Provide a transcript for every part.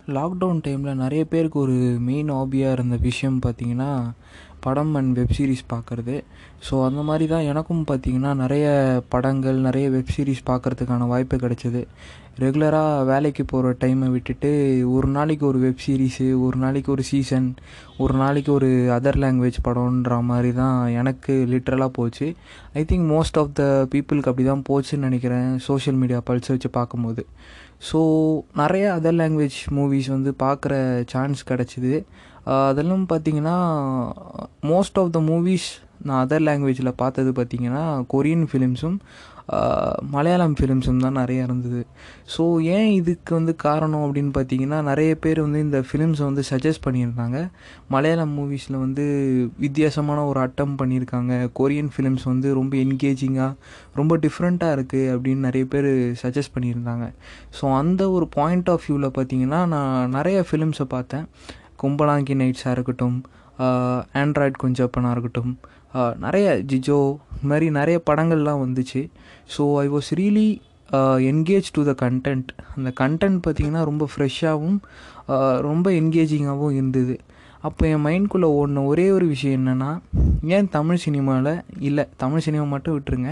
lockdown டைமில் நிறைய பேருக்கு ஒரு மெயின் ஹாபியாக இருந்த விஷயம் பார்த்திங்கன்னா படம் அண்ட் வெப் சீரிஸ் பார்க்குறது ஸோ அந்த மாதிரி தான் எனக்கும் பார்த்திங்கன்னா நிறைய படங்கள் நிறைய வெப் சீரிஸ் பார்க்குறதுக்கான வாய்ப்பு கிடைச்சிது ரெகுலராக வேலைக்கு போகிற டைமை விட்டுட்டு ஒரு நாளைக்கு ஒரு வெப் சீரிஸு ஒரு நாளைக்கு ஒரு சீசன் ஒரு நாளைக்கு ஒரு அதர் லாங்குவேஜ் படம்ன்ற மாதிரி தான் எனக்கு லிட்ரலாக போச்சு I think most of the பீப்புளுக்கு அப்படி தான் போச்சுன்னு நினைக்கிறேன் சோஷியல் மீடியா பல்ஸ் வச்சு பார்க்கும்போது ஸோ நிறைய அதர் லாங்குவேஜ் மூவிஸ் வந்து பார்க்குற சான்ஸ் கிடச்சிது அதெல்லாம் பார்த்தீங்கன்னா மோஸ்ட் ஆஃப் த மூவிஸ் நான் அதர் லாங்குவேஜில் பார்த்தது பார்த்தீங்கன்னா கொரியன் ஃபிலிம்ஸும் மலையாளம் ஃபிலிம்ஸும் தான் நிறைய இருந்தது ஸோ ஏன் இதுக்கு வந்து காரணம் அப்படின்னு பார்த்தீங்கன்னா நிறைய பேர் வந்து இந்த ஃபிலிம்ஸை வந்து சஜஸ்ட் பண்ணியிருந்தாங்க மலையாளம் மூவிஸில் வந்து வித்தியாசமான ஒரு அட்டம் பண்ணியிருக்காங்க கொரியன் ஃபிலிம்ஸ் வந்து ரொம்ப என்கேஜிங்காக ரொம்ப டிஃப்ரெண்ட்டாக இருக்குது அப்படின்னு நிறைய பேர் சஜஸ்ட் பண்ணியிருந்தாங்க ஸோ அந்த ஒரு பாயிண்ட் ஆஃப் வியூவில் பார்த்தீங்கன்னா நான் நிறைய ஃபிலிம்ஸை பார்த்தேன் கும்பலாங்கி நைட்ஸாக இருக்கட்டும் ஆண்ட்ராய்ட் கொஞ்சப்பனாக இருக்கட்டும் நிறைய ஜிஜோ இது மாதிரி நிறைய படங்கள்லாம் வந்துச்சு so I was really engage to the content அந்த கண்டென்ட் பார்த்திங்கன்னா ரொம்ப ஃப்ரெஷ்ஷாகவும் ரொம்ப என்கேஜிங்காகவும் இருந்தது அப்போ என் மைண்ட்குள்ளே ஓடின ஒரே ஒரு விஷயம் என்னென்னா ஏன் தமிழ் சினிமாவில் இல்லை தமிழ் சினிமா மட்டும் விட்டுருங்க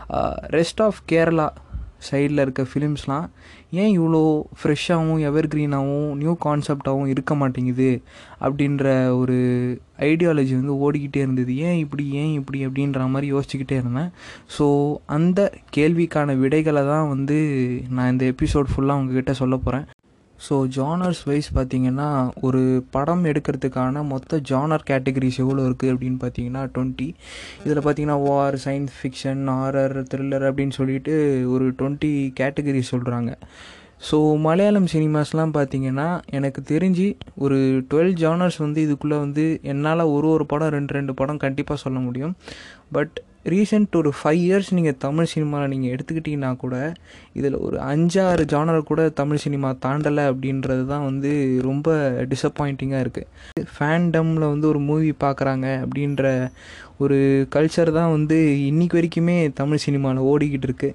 ரெஸ்ட் ஆஃப் கேரளா சைடில் இருக்க ஃபிலிம்ஸ்லாம் ஏன் இவ்வளோ ஃப்ரெஷ்ஷாகவும் எவர் க்ரீனாகவும் நியூ கான்செப்டாகவும் இருக்க மாட்டேங்குது அப்படின்ற ஒரு ஐடியாலஜி வந்து ஓடிக்கிட்டே இருந்தது ஏன் இப்படி ஏன் இப்படி அப்படின்ற மாதிரி யோசிச்சுக்கிட்டே இருந்தேன் ஸோ அந்த கேள்விக்கான விடைகளை தான் வந்து நான் இந்த எபிசோட் ஃபுல்லாக உங்ககிட்ட சொல்ல போகிறேன் ஸோ ஜானர்ஸ் வைஸ் பார்த்திங்கன்னா ஒரு படம் எடுக்கிறதுக்கான மொத்த ஜானர் கேட்டகரிஸ் எவ்வளோ இருக்குது அப்படின்னு பார்த்தீங்கன்னா டுவெண்ட்டி இதில் பார்த்தீங்கன்னா war science fiction horror thriller அப்படின்னு சொல்லிட்டு ஒரு டுவெண்ட்டி கேட்டகரி சொல்கிறாங்க ஸோ மலையாளம் சினிமாஸ்லாம் பார்த்தீங்கன்னா எனக்கு தெரிஞ்சு ஒரு டுவெல் ஜானர்ஸ் வந்து இதுக்குள்ளே வந்து என்னால் ஒரு ஒரு படம் ரெண்டு ரெண்டு படம் கண்டிப்பாக சொல்ல முடியும் பட் ரீசெண்ட் ஒரு ஃபைவ் இயர்ஸ் நீங்கள் தமிழ் சினிமாவில் நீங்கள் எடுத்துக்கிட்டிங்கன்னா கூட இதில் ஒரு அஞ்சாறு ஜானர் கூட தமிழ் சினிமா தாண்டலை அப்படின்றது தான் வந்து ரொம்ப டிசப்பாயிண்டிங்காக இருக்குது ஃபேண்டமில் வந்து ஒரு மூவி பார்க்குறாங்க அப்படின்ற ஒரு கல்ச்சர் தான் வந்து இன்றைக்கி வரைக்குமே தமிழ் சினிமாவில் ஓடிக்கிட்டு இருக்குது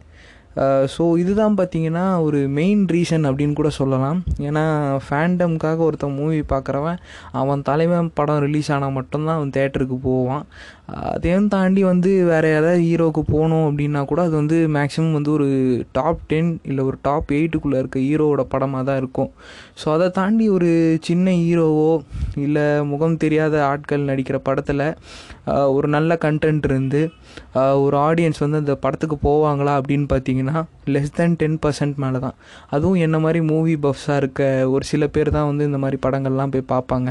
ஸோ இதுதான் பார்த்தீங்கன்னா ஒரு மெயின் ரீசன் அப்படின்னு கூட சொல்லலாம் ஏன்னா ஃபேண்டம்காக ஒருத்தன் மூவி பார்க்குறவன் அவன் தலைவன் படம் ரிலீஸ் ஆனால் மட்டும்தான் அவன் தேட்டருக்கு போவான் அதையும் தாண்டி வந்து வேறு ஏதாவது ஹீரோவுக்கு போகணும் அப்படின்னா கூட அது வந்து மேக்ஸிமம் வந்து ஒரு டாப் டென் இல்லை ஒரு டாப் எயிட்டுக்குள்ளே இருக்க ஹீரோவோட படமாக தான் இருக்கும் ஸோ அதை தாண்டி ஒரு சின்ன ஹீரோவோ இல்லை முகம் தெரியாத ஆட்கள் நடிக்கிற படத்தில் ஒரு நல்ல கண்டென்ட் இருந்து ஒரு ஆடியன்ஸ் வந்து அந்த படத்துக்கு போவாங்களா அப்படின்னு பார்த்தீங்கன்னா லெஸ் தென் டென் பர்சன்ட் மேலே தான் அதுவும் என்ன மாதிரி மூவி பஃப்ஸாக இருக்க ஒரு சில பேர் தான் வந்து இந்த மாதிரி படங்கள்லாம் போய் பார்ப்பாங்க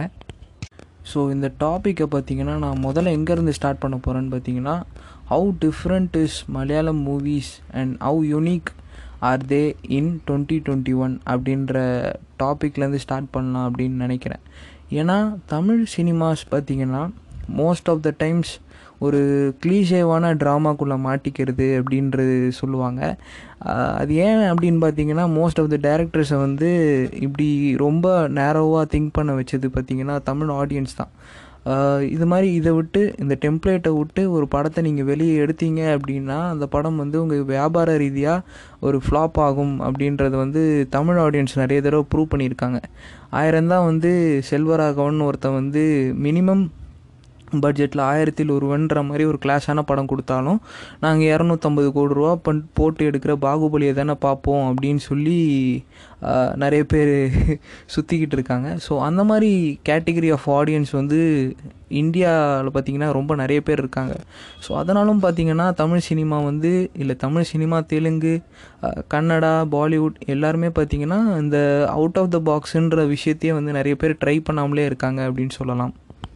ஸோ இந்த டாப்பிக்கை பார்த்தீங்கன்னா நான் முதல்ல எங்கேருந்து ஸ்டார்ட் பண்ண போகிறேன்னு பார்த்தீங்கன்னா how different is Malayalam movies and how unique are they in twenty twenty one அப்படின்ற டாப்பிக்லேருந்து ஸ்டார்ட் பண்ணலாம் அப்படின்னு நினைக்கிறேன் ஏன்னா தமிழ் சினிமாஸ் பார்த்திங்கன்னா மோஸ்ட் ஆஃப் த டைம்ஸ் ஒரு க்ளீஷேவான ட்ராமாக்குள்ளே மாட்டிக்கிறது அப்படின்றது சொல்லுவாங்க அது ஏன் அப்படின்னு பார்த்தீங்கன்னா மோஸ்ட் ஆஃப் த டேரக்டர்ஸை வந்து இப்படி ரொம்ப நேரோவாக திங்க் பண்ண வச்சது பார்த்திங்கன்னா தமிழ் ஆடியன்ஸ் தான் இது மாதிரி இதை விட்டு இந்த டெம்ப்ளேட்டை விட்டு ஒரு படத்தை நீங்கள் வெளியே எடுத்தீங்க அப்படின்னா அந்த படம் வந்து உங்கள் வியாபார ரீதியாக ஒரு ஃப்ளாப் ஆகும் அப்படின்றது வந்து தமிழ் ஆடியன்ஸ் நிறைய தடவை ப்ரூவ் பண்ணியிருக்காங்க ஆயிரம் தான் வந்து செல்வராகவன் ஒருத்தன் வந்து மினிமம் பட்ஜெட்டில் ஆயிரத்தில் ஒருவன்ற மாதிரி ஒரு கிளாஸான படம் கொடுத்தாலும் நாங்கள் இரநூத்தம்பது கோடி ரூபா பண் போட்டு எடுக்கிற பாகுபலியை தானே பார்ப்போம் அப்படின்னு சொல்லி நிறைய பேர் சுற்றிக்கிட்டு இருக்காங்க ஸோ அந்த மாதிரி கேட்டகரி ஆஃப் ஆடியன்ஸ் வந்து இந்தியாவில் பார்த்திங்கன்னா ரொம்ப நிறைய பேர் இருக்காங்க ஸோ அதனாலும் பார்த்திங்கன்னா தமிழ் சினிமா வந்து இல்லை தமிழ் சினிமா தெலுங்கு கன்னடா பாலிவுட் எல்லாருமே பார்த்திங்கன்னா இந்த அவுட் ஆஃப் த பாக்ஸுன்ற விஷயத்தையே வந்து நிறைய பேர் ட்ரை பண்ணாமலே இருக்காங்க அப்படின்னு சொல்லலாம்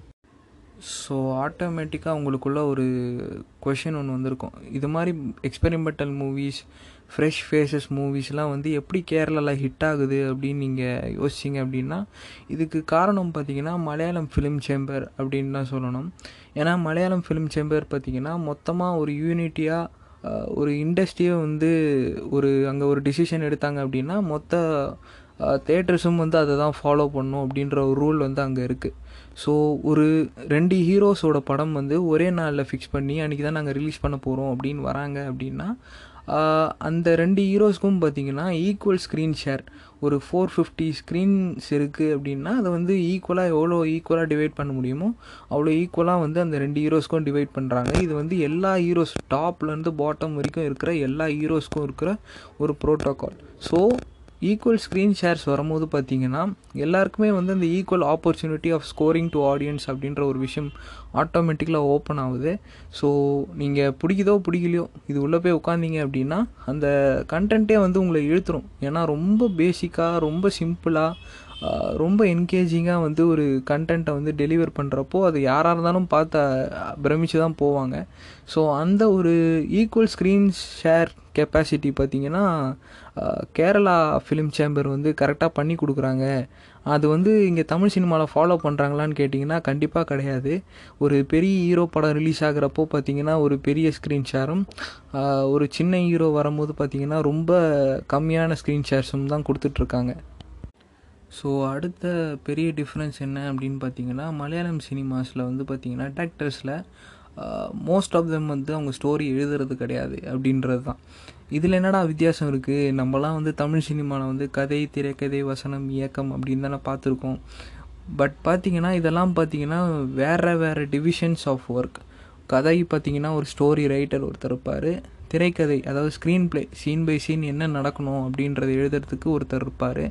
ஸோ ஆட்டோமேட்டிக்காக உங்களுக்குள்ள ஒரு கொஷின் ஒன்று வந்திருக்கும் இது மாதிரி எக்ஸ்பெரிமெண்டல் மூவிஸ் ஃப்ரெஷ் ஃபேஸஸ் மூவிஸ்லாம் வந்து எப்படி கேரளாவில் ஹிட் ஆகுது அப்படின்னு நீங்கள் யோசிச்சிங்க அப்படின்னா இதுக்கு காரணம் பார்த்தீங்கன்னா மலையாளம் ஃபிலிம் சேம்பர் அப்படின்னு தான் சொல்லணும் ஏன்னா மலையாளம் ஃபிலிம் சேம்பர் பார்த்திங்கன்னா மொத்தமாக ஒரு யூனிட்டியாக ஒரு இண்டஸ்ட்ரியை வந்து ஒரு அங்கே ஒரு டிசிஷன் எடுத்தாங்க அப்படின்னா மொத்த தேட்டர்ஸும் வந்து அதை தான் ஃபாலோ பண்ணும் அப்படின்ற ஒரு ரூல் வந்து அங்கே இருக்குது ஸோ ஒரு ரெண்டு ஹீரோஸோட படம் வந்து ஒரே நாளில் ஃபிக்ஸ் பண்ணி அன்றைக்கி தான் நாங்கள் ரிலீஸ் பண்ண போகிறோம் அப்படின்னு வராங்க அப்படின்னா அந்த ரெண்டு ஹீரோஸ்க்கும் பார்த்தீங்கன்னா ஈக்குவல் ஸ்க்ரீன் ஷேர் ஒரு ஃபோர் ஃபிஃப்டி ஸ்க்ரீன்ஸ் இருக்குது அப்படின்னா அதை வந்து ஈக்குவலாக எவ்வளோ ஈக்குவலாக டிவைட் பண்ண முடியுமோ அவ்வளோ ஈக்குவலாக வந்து அந்த ரெண்டு ஹீரோஸ்க்கும் டிவைட் பண்ணுறாங்க இது வந்து எல்லா ஹீரோஸ் டாப்லேருந்து பாட்டம் வரைக்கும் இருக்கிற எல்லா ஹீரோஸ்க்கும் இருக்கிற ஒரு protocol so equal screen shares வரும்போது பார்த்தீங்கன்னா எல்லாருக்குமே வந்து அந்த equal opportunity of scoring to audience அப்படின்ற ஒரு விஷயம் ஆட்டோமேட்டிக்கலாக ஓப்பன் ஆகுது ஸோ நீங்கள் பிடிக்குதோ பிடிக்கலையோ இது உள்ளே போய் உட்காந்தீங்க அப்படின்னா அந்த கண்டென்ட்டே வந்து உங்களை இழுத்துரும் ஏன்னா ரொம்ப பேசிக்காக ரொம்ப சிம்பிளாக ரொம்ப என்கேஜிங்காக வந்து ஒரு கண்டென்ட்டை வந்து டெலிவர் பண்ணுறப்போ அது யாராக இருந்தாலும் பார்த்து பிரமிச்சு தான் போவாங்க ஸோ அந்த ஒரு ஈக்குவல் ஸ்க்ரீன் ஷேர் கெப்பாசிட்டி பார்த்திங்கன்னா கேரளா ஃபிலிம் சேம்பர் வந்து கரெக்டாக பண்ணி கொடுக்குறாங்க அது வந்து இங்கே தமிழ் சினிமாவில் ஃபாலோ பண்ணுறாங்களான்னு கேட்டிங்கன்னா கண்டிப்பாக கிடையாது ஒரு பெரிய ஹீரோ படம் ரிலீஸ் ஆகிறப்போ பார்த்திங்கன்னா ஒரு பெரிய ஸ்க்ரீன் ஷேரும் ஒரு சின்ன ஹீரோ வரும்போது பார்த்திங்கன்னா ரொம்ப கம்மியான ஸ்க்ரீன் ஷேர்ஸும் தான் கொடுத்துட்ருக்காங்க ஸோ அடுத்த பெரிய டிஃப்ரென்ஸ் என்ன அப்படின்னு பார்த்தீங்கன்னா மலையாளம் சினிமாஸில் வந்து பார்த்திங்கன்னா டேரக்டர்ஸில் மோஸ்ட் ஆஃப் தெம் வந்து அவங்க ஸ்டோரி எழுதுறது கிடையாது அப்படின்றது தான் இதில் என்னடா வித்தியாசம் இருக்குது நம்மலாம் வந்து தமிழ் சினிமாவில் வந்து கதை திரைக்கதை வசனம் இயக்கம் அப்படின்னு தானே பார்த்துருக்கோம் பட் பார்த்திங்கன்னா இதெல்லாம் பார்த்திங்கன்னா வேறு வேறு டிவிஷன்ஸ் ஆஃப் ஒர்க் கதை பார்த்திங்கன்னா ஒரு ஸ்டோரி ரைட்டர் ஒருத்தர் இருப்பார் திரைக்கதை அதாவது screenplay scene by scene என்ன நடக்கணும் அப்படின்றத எழுதுறதுக்கு ஒருத்தர் இருப்பார்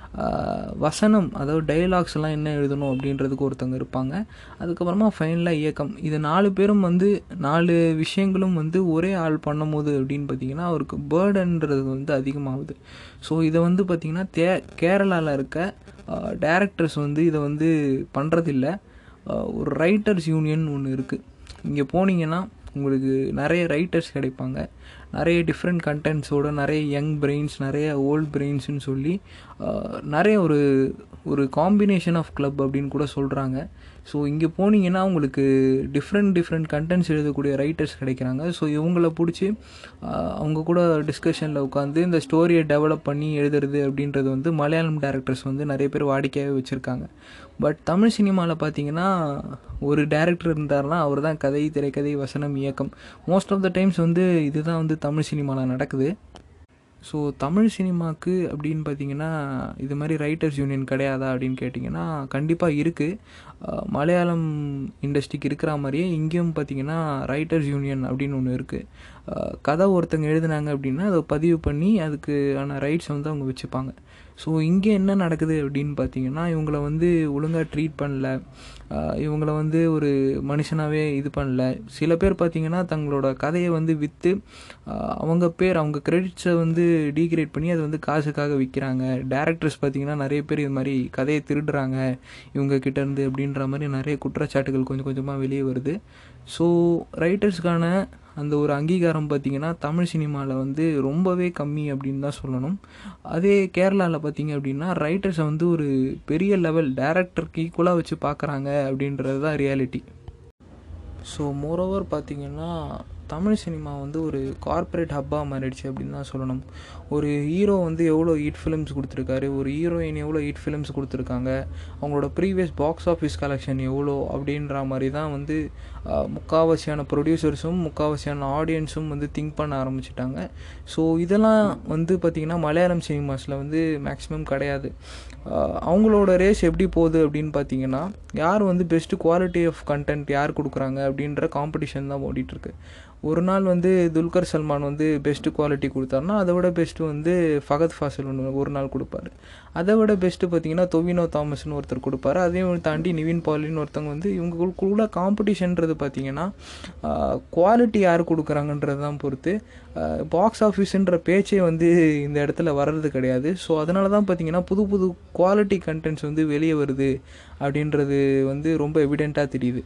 வசனம் அதாவது டைலாக்ஸ் எல்லாம் என்ன எழுதணும் அப்படின்றதுக்கு ஒருத்தவங்க இருப்பாங்க அதுக்கப்புறமா ஃபைனலாக இயக்கம் இது நாலு பேரும் வந்து நாலு விஷயங்களும் வந்து ஒரே ஆள் பண்ணும்போது அப்படின்னு பார்த்தீங்கன்னா அவருக்கு பேர்டுன்றது வந்து அதிகமாகுது ஸோ இதை வந்து பார்த்திங்கன்னா தே கேரளாவில் இருக்க டேரக்டர்ஸ் வந்து இதை வந்து பண்ணுறதில்ல ஒரு ரைட்டர்ஸ் யூனியன் ஒன்று இருக்குது இங்கே போனீங்கன்னா உங்களுக்கு நிறைய ரைட்டர்ஸ் கிடைப்பாங்க நிறைய டிஃப்ரெண்ட் கண்டென்ட்ஸோட நிறைய யங் பிரெயின்ஸ் நிறைய ஓல்ட் பிரெயின்ஸ்னு சொல்லி நிறைய ஒரு ஒரு காம்பினேஷன் ஆஃப் கிளப் அப்படின்னு கூட சொல்கிறாங்க ஸோ இங்கே போனீங்கன்னா உங்களுக்கு டிஃப்ரெண்ட் டிஃப்ரெண்ட் கண்டென்ட்ஸ் எழுதக்கூடிய ரைட்டர்ஸ் கிடைக்கிறாங்க ஸோ இவங்கள பிடிச்சி அவங்க கூட டிஸ்கஷனில் உட்காந்து இந்த ஸ்டோரியை டெவலப் பண்ணி எழுதுறது அப்படின்றது வந்து மலையாளம் டேரக்டர்ஸ் வந்து நிறைய பேர் வாடிக்கையாகவே வச்சுருக்காங்க பட் தமிழ் சினிமாவில் பார்த்தீங்கன்னா ஒரு டேரக்டர் இருந்தார்னா அவர் தான் கதை திரைக்கதை வசனம் இயக்கம் மோஸ்ட் ஆஃப் த டைம்ஸ் வந்து இதுதான் வந்து தமிழ் சினிமாவில் நடக்குது ஸோ தமிழ் சினிமாவுக்கு அப்படின்னு பார்த்தீங்கன்னா இது மாதிரி ரைட்டர்ஸ் யூனியன் கிடையாதா அப்படின்னு கேட்டிங்கன்னா கண்டிப்பாக இருக்குது மலையாளம் இண்டஸ்ட்ரிக்கு இருக்கிற மாதிரியே இங்கேயும் பார்த்தீங்கன்னா ரைட்டர்ஸ் யூனியன் அப்படின்னு ஒன்று இருக்குது கதை ஒருத்தங்க எழுதுனாங்க அப்படின்னா அதை பதிவு பண்ணி அதுக்கான ரைட்ஸ் வந்து அவங்க வச்சுப்பாங்க ஸோ இங்கே என்ன நடக்குது அப்படின்னு பார்த்தீங்கன்னா இவங்கள வந்து ஒழுங்காக ட்ரீட் பண்ணல இவங்கள வந்து ஒரு மனுஷனாகவே இது பண்ணல சில பேர் பார்த்திங்கன்னா தங்களோட கதையை வந்து விற்று அவங்க பேர் அவங்க கிரெடிட்ஸை வந்து டீக்ரேட் பண்ணி அதை வந்து காசுக்காக விற்கிறாங்க டேரக்டர்ஸ் பார்த்திங்கன்னா நிறைய பேர் இது மாதிரி கதையை திருடுறாங்க இவங்க கிட்டேருந்து அப்படின்ற மாதிரி நிறைய குற்றச்சாட்டுகள் கொஞ்சம் கொஞ்சமாக வெளியே வருது ஸோ ரைட்டர்ஸ்க்கான அந்த ஒரு அங்கீகாரம் பார்த்திங்கன்னா தமிழ் சினிமாவில் வந்து ரொம்பவே கம்மி அப்படின்னு தான் சொல்லணும் அதே கேரளாவில் பார்த்திங்க அப்படின்னா ரைட்டர்ஸை வந்து ஒரு பெரிய லெவல் டேரக்டருக்கு ஈக்குவலாக வச்சு பார்க்குறாங்க அப்படின்றது தான் ரியாலிட்டி ஸோ மோரோவர் பார்த்திங்கன்னா தமிழ் சினிமா வந்து ஒரு கார்ப்பரேட் ஹப்பாக மாறிடுச்சு அப்படின்னு தான் சொல்லணும் ஒரு ஹீரோ வந்து எவ்வளோ ஹிட் ஃபிலிம்ஸ் கொடுத்துருக்காரு ஒரு ஹீரோயின் எவ்வளோ ஹிட் ஃபிலிம்ஸ் கொடுத்துருக்காங்க அவங்களோட ப்ரீவியஸ் பாக்ஸ் ஆஃபீஸ் கலெக்ஷன் எவ்வளோ அப்படின்ற மாதிரி தான் வந்து முக்காவாசியான ப்ரொடியூசர்ஸும் முக்காவாசியான ஆடியன்ஸும் வந்து திங்க் பண்ண ஆரம்பிச்சிட்டாங்க ஸோ இதெல்லாம் வந்து பார்த்திங்கன்னா மலையாளம் சினிமாஸில் வந்து மேக்ஸிமம் கிடையாது அவங்களோட ரேஸ் எப்படி போகுது அப்படின்னு பார்த்தீங்கன்னா யார் வந்து பெஸ்ட்டு குவாலிட்டி ஆஃப் கண்டென்ட் யார் கொடுக்குறாங்க அப்படின்ற காம்படிஷன் தான் ஓடிட்டுருக்கு ஒரு நாள் வந்து துல்கர் சல்மான் வந்து பெஸ்ட்டு குவாலிட்டி கொடுத்தாருனா அதை விட பெஸ்ட்டு வந்து ஃபகத் ஃபாசில் ஒன்று ஒரு நாள் கொடுப்பாரு அதை விட பெஸ்ட்டு பார்த்தீங்கன்னா தொவினோ தாமஸ்னு ஒருத்தர் கொடுப்பாரு அதையும் தாண்டி நிவின் பாலின்னு ஒருத்தவங்க வந்து இவங்களுக்குள்ள காம்படிஷன்றது பார்த்தீங்கன்னா குவாலிட்டி யார் கொடுக்குறாங்கன்றது தான் பொறுத்து பாக்ஸ் ஆஃபீஸுன்ற பேச்சே வந்து இந்த இடத்துல வர்றது கிடையாது ஸோ அதனால தான் பார்த்தீங்கன்னா புது புது குவாலிட்டி கண்டென்ட்ஸ் வந்து வெளியே வருது அப்படின்றது வந்து ரொம்ப எவிடெண்ட்டாக தெரியுது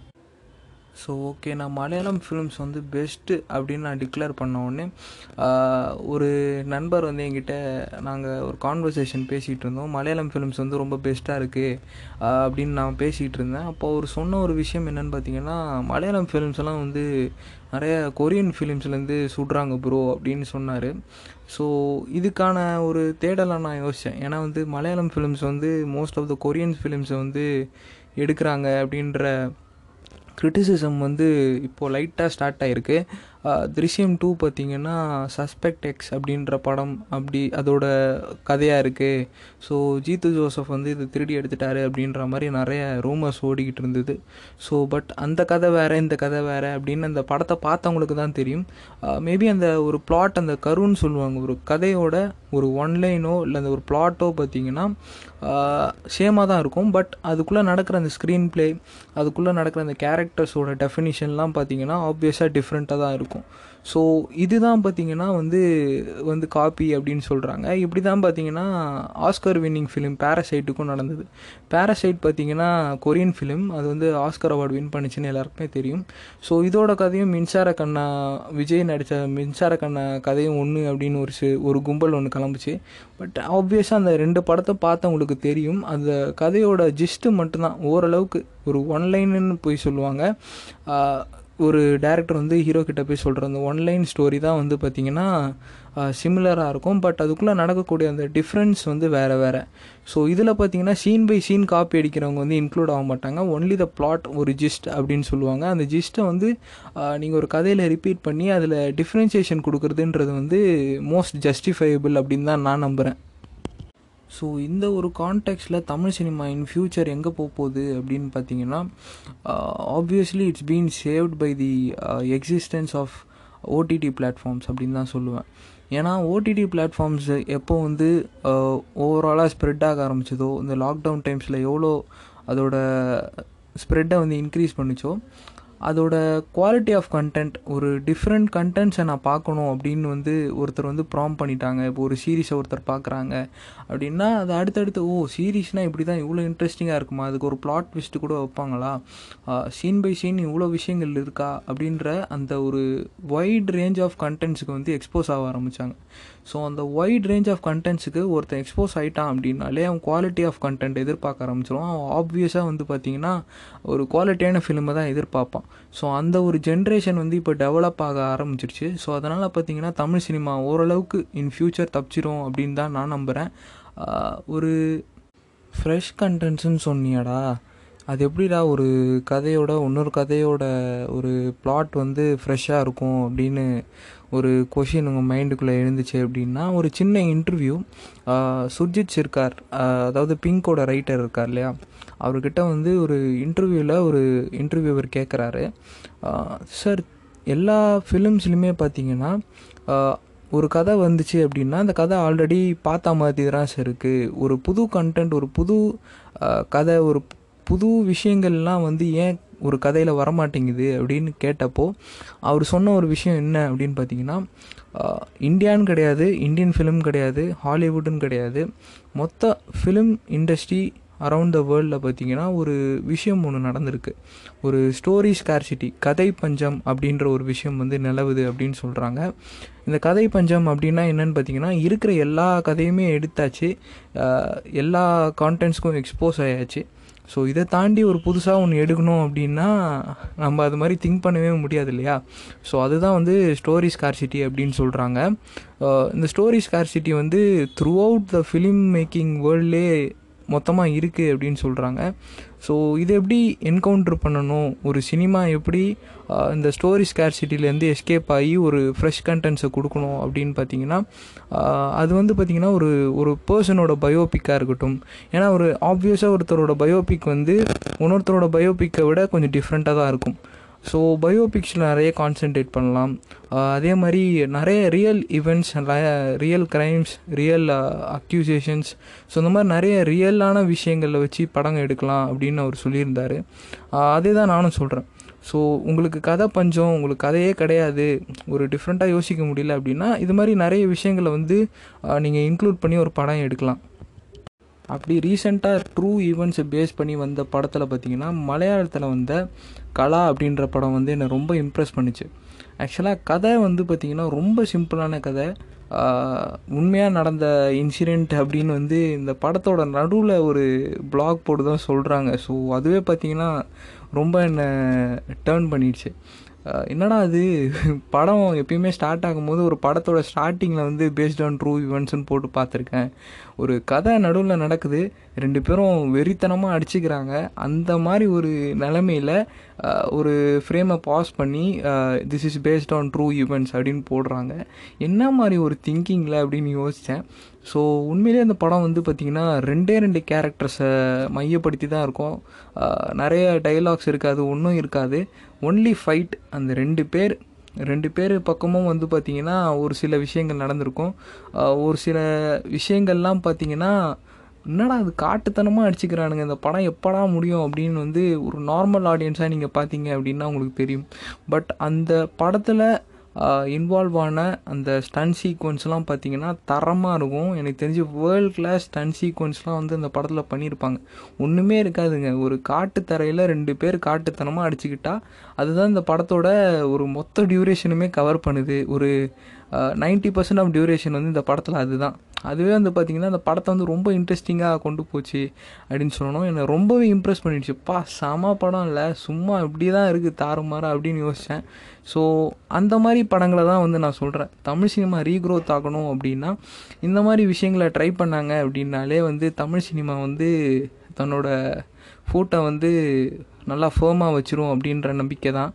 ஸோ ஓகே நான் மலையாளம் ஃபிலிம்ஸ் வந்து பெஸ்ட்டு அப்படின்னு நான் டிக்ளேர் பண்ண உடனே ஒரு நண்பர் வந்து என்கிட்ட நாங்கள் ஒரு கான்வர்சேஷன் பேசிகிட்டு இருந்தோம் மலையாளம் ஃபிலிம்ஸ் வந்து ரொம்ப பெஸ்ட்டாக இருக்குது அப்படின்னு நான் பேசிகிட்டு இருந்தேன் அப்போ அவர் சொன்ன ஒரு விஷயம் என்னென்னு பார்த்தீங்கன்னா மலையாளம் ஃபிலிம்ஸ் எல்லாம் வந்து நிறைய கொரியன் ஃபிலிம்ஸ்லேருந்து சுடுறாங்க ப்ரோ அப்படின்னு சொன்னார் ஸோ இதுக்கான ஒரு தேடலை நான் யோசித்தேன் ஏன்னா வந்து மலையாளம் ஃபிலிம்ஸ் வந்து மோஸ்ட் ஆஃப் த கொரியன் ஃபிலிம்ஸை வந்து எடுக்கிறாங்க அப்படின்ற கிரிட்டிசிசம் வந்து இப்போது லைட்டாக ஸ்டார்ட் ஆகிருக்கு திருஷ்யம் டூ பார்த்தீங்கன்னா சஸ்பெக்ட் எக்ஸ் அப்படின்ற படம் அப்படி அதோட கதையாக இருக்குது ஸோ ஜீத்து ஜோசப் வந்து இது திருடி எடுத்துட்டாரு அப்படின்ற மாதிரி நிறைய ரூமர்ஸ் ஓடிக்கிட்டு இருந்தது ஸோ பட் அந்த கதை வேறு இந்த கதை வேறு அப்படின்னு அந்த படத்தை பார்த்தவங்களுக்கு தான் தெரியும் மேபி அந்த ஒரு பிளாட் அந்த கருன்னு சொல்லுவாங்க ஒரு கதையோட ஒரு ஒன்லைனோ இல்லை அந்த ஒரு பிளாட்டோ பார்த்தீங்கன்னா சேமாக தான் இருக்கும் பட் அதுக்குள்ளே நடக்கிற அந்த ஸ்க்ரீன் ப்ளே அதுக்குள்ளே நடக்கிற அந்த கேரக்டர்ஸோட டெஃபினிஷன்லாம் பார்த்தீங்கன்னா ஆப்வியஸாக டிஃப்ரெண்ட்டாக தான் இருக்கும் ஸோ இதுதான் பார்த்தீங்கன்னா வந்து வந்து காப்பி அப்படின்னு சொல்கிறாங்க இப்படி தான் பார்த்தீங்கன்னா ஆஸ்கர் வின்னிங் ஃபிலிம் பேரசைட்டுக்கும் நடந்தது பேரசைட் பார்த்தீங்கன்னா கொரியன் ஃபிலிம் அது வந்து ஆஸ்கர் அவார்டு வின் பண்ணிச்சுன்னு எல்லாருக்குமே தெரியும் ஸோ இதோட கதையும் மின்சார கண்ணா விஜய் நடித்த மின்சார கண்ணா கதையும் ஒன்று அப்படின்னு ஒரு சி ஒரு கும்பல் ஒன்று கிளம்புச்சு பட் ஆப்வியஸாக அந்த ரெண்டு படத்தை பார்த்தவங்களுக்கு தெரியும் அந்த கதையோட ஜிஸ்ட்டு மட்டும்தான் ஓரளவுக்கு ஒரு ஒன்லைன்னு போய் சொல்லுவாங்க ஒரு டேரக்டர் வந்து ஹீரோ கிட்ட போய் சொல்கிற அந்த ஒன்லைன் ஸ்டோரி தான் வந்து பார்த்திங்கன்னா சிமிலராக இருக்கும் பட் அதுக்குள்ளே நடக்கக்கூடிய அந்த டிஃப்ரென்ஸ் வந்து வேறு வேறு ஸோ இதில் பார்த்தீங்கன்னா சீன் பை சீன் காப்பி அடிக்கிறவங்க வந்து இன்க்ளூட் ஆக மாட்டாங்க ஒன்லி த பிளாட் ஒரு ஜிஸ்ட் அப்படின்னு சொல்லுவாங்க அந்த ஜிஸ்ட்டை வந்து நீங்கள் ஒரு கதையில் ரிப்பீட் பண்ணி அதில் டிஃப்ரென்சியேஷன் கொடுக்குறதுன்றது வந்து மோஸ்ட் ஜஸ்டிஃபையபிள் அப்படின்னு தான் நான் நம்புகிறேன் ஸோ இந்த ஒரு கான்டெக்ட்டில் தமிழ் சினிமா இன் ஃப்யூச்சர் எங்கே போக போகுது அப்படின்னு பார்த்தீங்கன்னா obviously it's been saved by the existence of OTT platforms அப்படின்னு தான் சொல்லுவேன் ஏன்னா ஓடிடி பிளாட்ஃபார்ம்ஸ் எப்போ வந்து ஓவராலாக ஸ்ப்ரெட் ஆக ஆரம்பிச்சதோ இந்த லாக்டவுன் டைம்ஸில் எவ்வளோ அதோட ஸ்ப்ரெட்டை வந்து இன்க்ரீஸ் பண்ணிச்சோ அதோட குவாலிட்டி ஆஃப் கண்டென்ட் ஒரு டிஃப்ரெண்ட் கண்டென்ட்ஸை நான் பார்க்கணும் அப்படின்னு வந்து ஒருத்தர் வந்து ப்ராம் பண்ணிட்டாங்க இப்போ ஒரு சீரீஸை ஒருத்தர் பார்க்குறாங்க அப்படின்னா அது அடுத்தடுத்து ஓ சீரீஸ்னால் இப்படி தான் இவ்வளோ இன்ட்ரெஸ்டிங்காக இருக்குமா அதுக்கு ஒரு பிளாட் ட்விஸ்ட்டு கூட வைப்பாங்களா சீன் பை சீன் இவ்வளோ விஷயங்கள் இருக்கா அப்படின்ற அந்த ஒரு வைட் ரேஞ்ச் ஆஃப் கண்டென்ட்ஸுக்கு வந்து எக்ஸ்போஸ் ஆக ஆரம்பித்தாங்க ஸோ அந்த வைட் ரேஞ்ச் ஆஃப் கண்டென்ட்ஸுக்கு ஒருத்தன் எக்ஸ்போஸ் ஆகிட்டான் அப்படின்னாலே அவன் குவாலிட்டி ஆஃப் கண்டென்ட் எதிர்பார்க்க ஆரம்பிச்சிருவான் அவன் ஆப்வியஸாக வந்து பார்த்திங்கன்னா ஒரு குவாலிட்டியான ஃபிலிமை தான் எதிர்பார்ப்பான் ஸோ அந்த ஒரு ஜென்ரேஷன் வந்து இப்போ டெவலப் ஆக ஆரம்பிச்சிருச்சு ஸோ அதனால் பார்த்திங்கன்னா தமிழ் சினிமா ஓரளவுக்கு இன் ஃப்யூச்சர் தப்பிச்சிரும் அப்படின்னு தான் நான் நம்புகிறேன் ஒரு ஃப்ரெஷ் கண்டென்ட்ஸுன்னு சொன்னியாடா அது எப்படிடா ஒரு கதையோட இன்னொரு கதையோட ஒரு பிளாட் வந்து ஃப்ரெஷ்ஷாக இருக்கும் அப்படின்னு ஒரு கொஷின் உங்கள் மைண்டுக்குள்ளே எழுந்துச்சு அப்படின்னா ஒரு சின்ன இன்டர்வியூ சுர்ஜித் சிர்கார் அதாவது பிங்கோட ரைட்டர் இருக்கார் இல்லையா அவர்கிட்ட வந்து ஒரு இன்டர்வியூவில் ஒரு இன்டர்வியூவர் கேட்குறாரு சார் எல்லா ஃபிலிம்ஸ்லையுமே பார்த்தீங்கன்னா ஒரு கதை வந்துச்சு அப்படின்னா அந்த கதை ஆல்ரெடி பார்த்த மாதிரி தான் சார் இருக்குது ஒரு புது கண்டென்ட் ஒரு புது கதை ஒரு புது விஷயங்கள்லாம் வந்து ஏன் ஒரு கதையில் வரமாட்டேங்குது அப்படின்னு கேட்டப்போ அவர் சொன்ன ஒரு விஷயம் என்ன அப்படின்னு பார்த்தீங்கன்னா இந்தியான்னு கிடையாது இந்தியன் ஃபிலிம் கிடையாது ஹாலிவுட்டுன்னு கிடையாது மொத்த ஃபிலிம் இண்டஸ்ட்ரி அரவுண்ட் த வேர்ல்டில் பார்த்தீங்கன்னா ஒரு விஷயம் ஒன்று நடந்திருக்கு ஒரு ஸ்டோரி ஸ்கார்சிட்டி கதை பஞ்சம் அப்படின்ற ஒரு விஷயம் வந்து நிலவுது அப்படின்னு சொல்கிறாங்க இந்த கதை பஞ்சம் அப்படின்னா என்னென்னு பார்த்தீங்கன்னா இருக்கிற எல்லா கதையுமே எடுத்தாச்சு எல்லா கான்டென்ட்ஸ்க்கும் எக்ஸ்போஸ் ஆயாச்சு ஸோ இதை தாண்டி ஒரு புதுசாக ஒன்று எடுக்கணும் அப்படின்னா நம்ம அது மாதிரி திங்க் பண்ணவே முடியாது இல்லையா ஸோ அதுதான் வந்து ஸ்டோரி ஸ்கார்சிட்டி அப்படின்னு சொல்கிறாங்க இந்த ஸ்டோரி ஸ்கார்சிட்டி வந்து throughout the film making வேர்ல்ட்லே மொத்தமாக இருக்குது அப்படின்னு சொல்கிறாங்க ஸோ இதை எப்படி என்கவுண்டர் பண்ணணும் ஒரு சினிமா எப்படி இந்த ஸ்டோரி ஸ்கேர்சிட்டிலேருந்து எஸ்கேப் ஆகி ஒரு ஃப்ரெஷ் கண்டென்ட்ஸை கொடுக்கணும் அப்படின்னு பார்த்தீங்கன்னா அது வந்து பார்த்திங்கன்னா ஒரு ஒரு பர்சனோட பயோபிக்காக இருக்கட்டும் ஏன்னா ஒரு ஆப்வியஸாக ஒருத்தரோட பயோபிக் வந்து இன்னொருத்தரோட பயோபிக்கை விட கொஞ்சம் டிஃப்ரெண்ட்டாக தான் இருக்கும் ஸோ பயோபிக்ஸில் நிறைய கான்சென்ட்ரேட் பண்ணலாம் அதே மாதிரி நிறைய real events real crimes real accusations so இந்த மாதிரி நிறைய ரியலான விஷயங்களில் வச்சு படங்கள் எடுக்கலாம் அப்படின்னு அவர் சொல்லியிருந்தார் அதே தான் நானும் சொல்கிறேன் ஸோ உங்களுக்கு கதை பஞ்சம் உங்களுக்கு கதையே கிடையாது ஒரு டிஃப்ரெண்ட்டாக யோசிக்க முடியல அப்படின்னா இது மாதிரி நிறைய விஷயங்களை வந்து நீங்கள் இன்க்ளூட் பண்ணி ஒரு படம் எடுக்கலாம் அப்படி ரீசெண்டாக ட்ரூ ஈவெண்ட்ஸை பேஸ் பண்ணி வந்த படத்தில் பார்த்திங்கன்னா மலையாளத்தில் வந்த கலா அப்படின்ற படம் வந்து என்னை ரொம்ப இம்ப்ரெஸ் பண்ணிச்சு ஆக்சுவலாக கதை வந்து பார்த்திங்கன்னா ரொம்ப சிம்பிளான கதை உண்மையாக நடந்த இன்சிடெண்ட் அப்படின்னு வந்து இந்த படத்தோட நடுவில் ஒரு பிளாக் போட்டு தான் சொல்கிறாங்க ஸோ அதுவே பார்த்திங்கன்னா ரொம்ப என்னை டேர்ன் பண்ணிடுச்சு அஹ் என்னடா அது படம் எப்பயுமே ஸ்டார்ட் ஆகும்போது ஒரு படத்தோட ஸ்டார்டிங்கில் வந்து பேஸ்ட் ஆன் ட்ரூ இவெண்ட்ஸ்னு போட்டு பார்த்துருக்கேன் ஒரு கதை நடுவில் நடக்குது ரெண்டு பேரும் வெறித்தனமாக அடிச்சுக்கிறாங்க அந்த மாதிரி ஒரு நிலமையில அஹ், ஒரு ஃப்ரேமை பாஸ் பண்ணி this is based on true events அப்படின்னு போடுறாங்க என்ன மாதிரி ஒரு திங்கிங்கில் அப்படின்னு யோசித்தேன் ஸோ உண்மையிலே அந்த படம் வந்து பார்த்திங்கன்னா ரெண்டே ரெண்டு கேரக்டர்ஸை மையப்படுத்தி தான் இருக்கும் அஹ், நிறைய டைலாக்ஸ் இருக்காது ஒன்றும் இருக்காது ஒன்லி ஃபைட் அந்த ரெண்டு பேர் ரெண்டு பேர் பக்கமும் வந்து பார்த்திங்கன்னா ஒரு சில விஷயங்கள் நடந்திருக்கும் அஹ், ஒரு சில விஷயங்கள்லாம் பார்த்திங்கன்னா என்னடா அது காட்டுத்தனமாக அடிச்சுக்கிறானுங்க இந்த படம் எப்படா முடியும் அப்படின்னு வந்து ஒரு நார்மல் ஆடியன்ஸாக நீங்கள் பார்த்தீங்க அப்படின்னா உங்களுக்கு தெரியும் பட் அந்த படத்தில் இன்வால்வ் ஆன அந்த ஸ்டன் சீக்வன்ஸ்லாம் பார்த்தீங்கன்னா தரமாக இருக்கும் எனக்கு தெரிஞ்சு வேர்ல்ட் கிளாஸ் ஸ்டன் சீக்வன்ஸ்லாம் வந்து அந்த படத்தில் பண்ணியிருப்பாங்க ஒன்றுமே இருக்காதுங்க ஒரு காட்டு தரையில் ரெண்டு பேர் காட்டுத்தனமாக அடிச்சுக்கிட்டா அதுதான் இந்த படத்தோட ஒரு மொத்த டியூரேஷனுமே கவர் பண்ணுது ஒரு நைன்ட்டி பர்சன்ட் ஆஃப் டியூரேஷன் வந்து இந்த படத்தில் அதுதான் அதுவே வந்து பார்த்திங்கன்னா அந்த படத்தை வந்து ரொம்ப இன்ட்ரெஸ்டிங்காக கொண்டு போச்சு அப்படின்னு சொல்லணும் என்னை ரொம்பவே இம்ப்ரெஸ் பண்ணிடுச்சு பா செம படம் இல்லை சும்மா இப்படி தான் இருக்குது தாறுமாறா அப்படின்னு யோசித்தேன் ஸோ அந்த மாதிரி படங்களை தான் வந்து நான் சொல்கிறேன் தமிழ் சினிமா ரீக்ரோத் ஆகணும் அப்படின்னா இந்த மாதிரி விஷயங்களை ட்ரை பண்ணாங்க அப்படின்னாலே வந்து தமிழ் சினிமா வந்து தன்னோட ஃபூட்டை வந்து நல்லா ஃபேமாக வச்சிரும் அப்படின்ற நம்பிக்கை தான்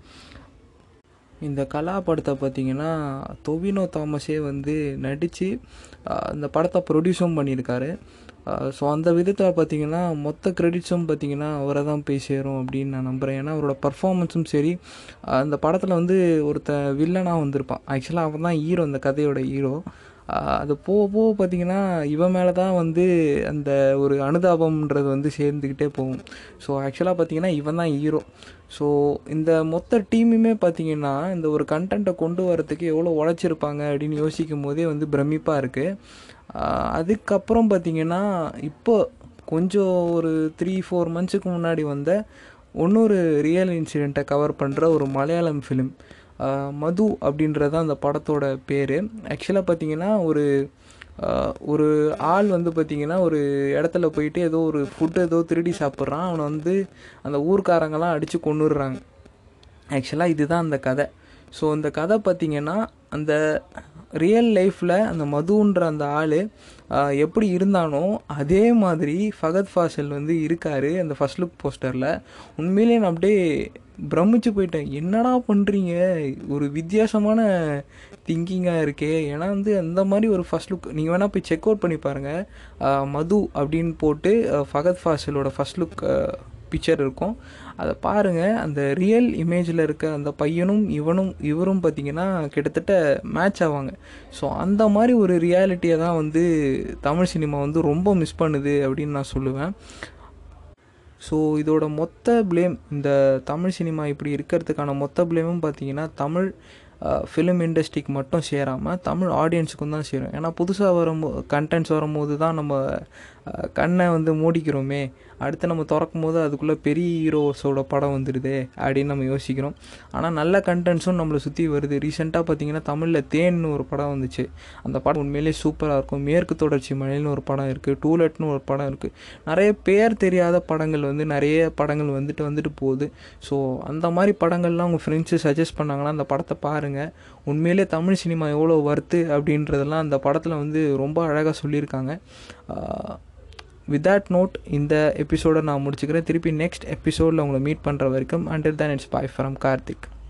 இந்த கலா படத்தை பார்த்தீங்கன்னா தொவினோ தாமஸே வந்து நடித்து இந்த படத்தை ப்ரொடியூஸும் பண்ணியிருக்காரு ஸோ அந்த விதத்தில் பார்த்தீங்கன்னா மொத்த கிரெடிட்ஸும் பார்த்தீங்கன்னா அவரை தான் போய் சேரும் அப்படின்னு நான் நம்புகிறேன் ஏன்னா அவரோட பர்ஃபார்மன்ஸும் சரி ஆஹ் அந்த படத்தில் வந்து ஒருத்த வில்லனாக வந்திருப்பான் ஆக்சுவலாக அவன் தான் ஹீரோ அந்த கதையோட ஹீரோ அது போக போக பார்த்தீங்கன்னா இவன் மேலே தான் வந்து அந்த ஒரு அனுதாபம்ன்றது வந்து சேர்ந்துக்கிட்டே போகும் ஸோ ஆக்சுவலாக பார்த்தீங்கன்னா இவன் தான் ஹீரோ ஸோ இந்த மொத்த டீமுமே பார்த்தீங்கன்னா இந்த ஒரு கண்டென்ட்டை கொண்டு வரதுக்கு எவ்வளோ உழைச்சிருப்பாங்க அப்படின்னு யோசிக்கும் போதே வந்து பிரமிப்பாக இருக்குது அதுக்கப்புறம் பார்த்தீங்கன்னா இப்போ கொஞ்சம் ஒரு த்ரீ ஃபோர் மந்த்ஸுக்கு முன்னாடி வந்த இன்னொரு ரியல் இன்சிடெண்ட்டை கவர் பண்ணுற ஒரு மலையாளம் ஃபிலிம் மது அப்படின்றது அந்த படத்தோட பேர் ஆக்சுவலாக பார்த்தீங்கன்னா ஒரு ஆஹ் ஒரு ஆள் வந்து பார்த்திங்கன்னா ஒரு இடத்துல போயிட்டு ஏதோ ஒரு ஃபுட்டு ஏதோ திருடி சாப்பிட்றான் அவனை வந்து அந்த ஊர்க்காரங்கெல்லாம் அடித்து கொண்டுடுறாங்க ஆக்சுவலாக இதுதான் அந்த கதை ஸோ அந்த கதை பார்த்திங்கன்னா அந்த ரியல் லைஃப்பில் அந்த மதுன்ற அந்த ஆள் எப்படி இருந்தானோ அதே மாதிரி ஃபகத் ஃபாசில் வந்து இருக்கார் அந்த ஃபர்ஸ்ட் லுக் போஸ்டரில் உண்மையிலே நான் அப்படியே பிரமிச்சு போயிட்டேன் என்னடா பண்ணுறீங்க ஒரு வித்தியாசமான திங்கிங்காக இருக்கே ஏன்னா வந்து அந்த மாதிரி ஒரு ஃபர்ஸ்ட் லுக் நீங்கள் வேணால் போய் செக் அவுட் பண்ணி பாருங்கள் மது அப்படின்னு போட்டு அஹ், ஃபகத் ஃபாசிலோட ஃபர்ஸ்ட் லுக் பிக்சர் இருக்கும் அதை பாருங்கள் அந்த ரியல் இமேஜில் இருக்க அந்த பையனும் இவனும் இவரும் பார்த்தீங்கன்னா கிட்டத்தட்ட மேட்ச் ஆவாங்க ஸோ அந்த மாதிரி ஒரு ரியாலிட்டியை தான் வந்து தமிழ் சினிமா வந்து ரொம்ப மிஸ் பண்ணுது அப்படின்னு நான் சொல்லுவேன் ஸோ இதோட மொத்த ப்ளேம் இந்த தமிழ் சினிமா இப்படி இருக்கிறதுக்கான மொத்த ப்ளேமும் பார்த்தீங்கன்னா தமிழ் ஃபிலிம் இண்டஸ்ட்ரிக்கு மட்டும் சேராமல் தமிழ் ஆடியன்ஸுக்கும் தான் சேரும் ஏன்னா புதுசாக வரும்போ கண்டென்ட்ஸ் வரும்போது தான் நம்ம அஹ், கண்ணை வந்து மூடிக்கிறோமே அடுத்து நம்ம திறக்கும் போது அதுக்குள்ளே பெரிய ஹீரோஸோட படம் வந்துடுதே அப்படின்னு நம்ம யோசிக்கிறோம் ஆனால் நல்ல கண்டென்ட்ஸும் நம்மளை சுற்றி வருது ரீசெண்டாக பார்த்தீங்கன்னா தமிழில் தேன்னு ஒரு படம் வந்துச்சு அந்த படம் உண்மையிலேயே சூப்பராக இருக்கும் மேற்கு தொடர்ச்சி மலைன்னு ஒரு படம் இருக்குது டூலெட்னு ஒரு படம் இருக்குது நிறைய பேர் தெரியாத படங்கள் வந்து நிறைய படங்கள் வந்துட்டு வந்துட்டு போகுது ஸோ அந்த மாதிரி படங்கள்லாம் உங்கள் ஃப்ரெண்ட்ஸு சஜஸ்ட் பண்ணாங்கன்னா அந்த படத்தை பாருங்கள் உண்மையிலே தமிழ் சினிமா எவ்வளோ வருத்து அப்படின்றதெல்லாம் அந்த படத்தில் வந்து ரொம்ப அழகாக சொல்லியிருக்காங்க வித் தட் நோட் இந்த எபிசோடை நான் முடிச்சுக்கிறேன் திருப்பி நெக்ஸ்ட் எபிசோடில் உங்களை மீட் பண்ணுற வரைக்கும் அண்டில் தான் இட்ஸ் பாய் ஃப்ரம் கார்த்திக்